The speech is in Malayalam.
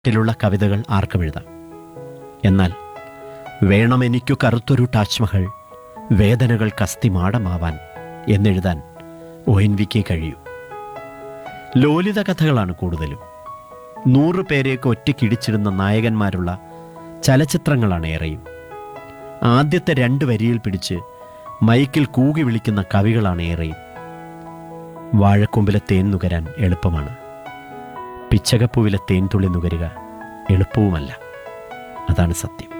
ിലുള്ള കവിതകൾ ആർക്കും എഴുതാം എന്നാൽ വേണമെനിക്കു കറുത്തൊരു താജ്മഹൽ വേദനകൾ കസ്തിമാടമാവാൻ എന്നെഴുതാൻ ഒ എൻ വിക്ക് കഴിയൂ ലോലിത കഥകളാണ് കൂടുതലും നൂറ് പേരെയൊക്കെ ഒറ്റയ്ക്കിടിച്ചിടുന്ന നായകന്മാരുള്ള ചലച്ചിത്രങ്ങളാണ് ഏറെയും ആദ്യത്തെ രണ്ട് വരിയിൽ പിടിച്ച് മൈക്കിൽ കൂകി വിളിക്കുന്ന കവികളാണ് ഏറെയും വാഴക്കൊമ്പിലെ തേൻ നുകരാൻ എളുപ്പമാണ് പിച്ചകപ്പൂവിലെ തേൻ തുള്ളി നുകരുക എളുപ്പവുമല്ല അതാണ് സത്യം